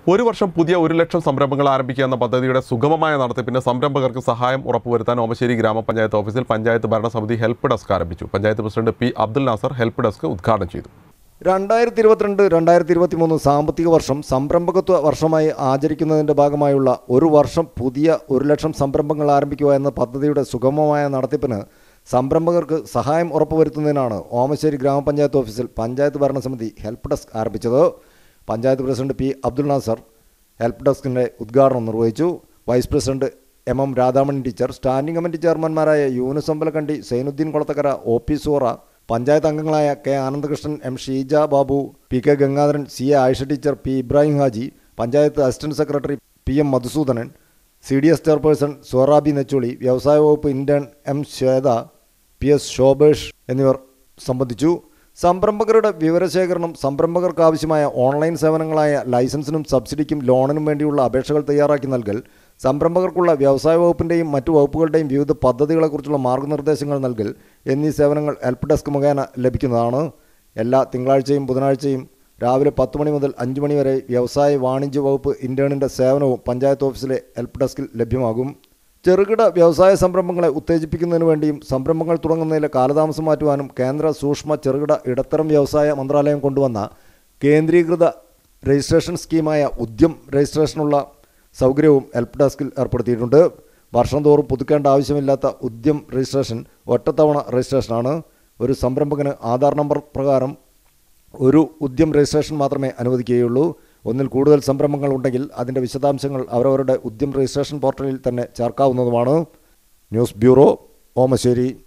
ഒരു വർഷം പുതിയ ഒരു ലക്ഷം സംരംഭങ്ങൾ ആരംഭിക്കുക എന്ന പദ്ധതിയുടെ സുഗമമായ നടത്തിപ്പിന് സംരംഭകർക്ക് സഹായം ഉറപ്പുവരുത്താൻ ഓമശ്ശേരി ഗ്രാമപഞ്ചായത്ത് ഓഫീസിൽ പഞ്ചായത്ത് ഭരണസമിതി ഹെൽപ്പ് ഡെസ്ക് ആരംഭിച്ചു panchayat president P Abdul Nasar help desk ഉദ്ഘാടനം ചെയ്തു രണ്ടായിരത്തി ഇരുപത്തിരണ്ട് രണ്ടായിരത്തി ഇരുപത്തി മൂന്ന് സാമ്പത്തിക വർഷം സംരംഭകത്വ വർഷമായി ആചരിക്കുന്നതിൻ്റെ ഭാഗമായുള്ള ഒരു വർഷം പുതിയ ഒരു ലക്ഷം സംരംഭങ്ങൾ ആരംഭിക്കുക എന്ന പദ്ധതിയുടെ സുഗമമായ നടത്തിപ്പിന് സംരംഭകർക്ക് സഹായം ഉറപ്പുവരുത്തുന്നതിനാണ് ഓമശ്ശേരി ഗ്രാമപഞ്ചായത്ത് ഓഫീസിൽ പഞ്ചായത്ത് ഭരണസമിതി ഹെൽപ്പ് ഡെസ്ക് ആരംഭിച്ചത് panchayat president P Abdul Nasar help ഡെസ്കിൻ്റെ ഉദ്ഘാടനം നിർവഹിച്ചു vice president M M Radhamani teacher standing committee ചെയർമാൻമാരായ യൂനുസ് അമ്പലക്കണ്ടി സൈനുദ്ദീൻ കൊളത്തക്കര ഒ പി സൂറ പഞ്ചായത്ത് അംഗങ്ങളായ K Anandakrishnan M Sheeja Babu P K Gangadharan C A Ayisha teacher P Ibrahim Haji panchayat assistant secretary P M Madhusoodanan C D S chairperson Sorabi Necholi വ്യവസായ വകുപ്പ് intern M Shweta P S Shobhesh എന്നിവർ സംബന്ധിച്ചു സംരംഭകരുടെ വിവരശേഖരണം സംരംഭകർക്ക് ആവശ്യമായ ഓൺലൈൻ സേവനങ്ങളായ ലൈസൻസിനും സബ്സിഡിക്കും ലോണിനും വേണ്ടിയുള്ള അപേക്ഷകൾ തയ്യാറാക്കി നൽകൽ സംരംഭകർക്കുള്ള വ്യവസായ വകുപ്പിൻ്റെയും മറ്റു വകുപ്പുകളുടെയും വിവിധ പദ്ധതികളെക്കുറിച്ചുള്ള മാർഗനിർദ്ദേശങ്ങൾ നൽകൽ എന്നീ സേവനങ്ങൾ ഹെൽപ്പ് ഡെസ്ക് മുഖേന ലഭിക്കുന്നതാണ് എല്ലാ തിങ്കളാഴ്ചയും ബുധനാഴ്ചയും രാവിലെ പത്ത് മണി മുതൽ അഞ്ച് മണി വരെ വ്യവസായ വാണിജ്യ വകുപ്പ് ഇന്റേണിൻ്റെ സേവനവും പഞ്ചായത്ത് ഓഫീസിലെ ഹെൽപ്പ് ഡെസ്കിൽ ലഭ്യമാകും ചെറുകിട വ്യവസായ സംരംഭങ്ങളെ ഉത്തേജിപ്പിക്കുന്നതിനു വേണ്ടിയും സംരംഭങ്ങൾ തുടങ്ങുന്നതിലെ കാലതാമസം മാറ്റുവാനും കേന്ദ്ര സൂക്ഷ്മ ചെറുകിട ഇടത്തരം വ്യവസായ മന്ത്രാലയം കൊണ്ടുവന്ന കേന്ദ്രീകൃത രജിസ്ട്രേഷൻ സ്കീമായ ഉദ്യം രജിസ്ട്രേഷനുള്ള സൗകര്യവും ഹെൽപ്പ് ഡെസ്കിൽ ഏർപ്പെടുത്തിയിട്ടുണ്ട് വർഷം തോറും പുതുക്കേണ്ട ആവശ്യമില്ലാത്ത ഉദ്യം രജിസ്ട്രേഷൻ ഒറ്റത്തവണ രജിസ്ട്രേഷനാണ് ഒരു സംരംഭകന് ആധാർ നമ്പർ പ്രകാരം ഒരു ഉദ്യം രജിസ്ട്രേഷൻ മാത്രമേ അനുവദിക്കുകയുള്ളൂ ഒന്നിൽ കൂടുതൽ സംരംഭങ്ങൾ ഉണ്ടെങ്കിൽ അതിൻ്റെ വിശദാംശങ്ങൾ അവരവരുടെ ഉദ്യം രജിസ്ട്രേഷൻ പോർട്ടലിൽ തന്നെ ചേർക്കാവുന്നതുമാണ് ന്യൂസ് ബ്യൂറോ ഓമശ്ശേരി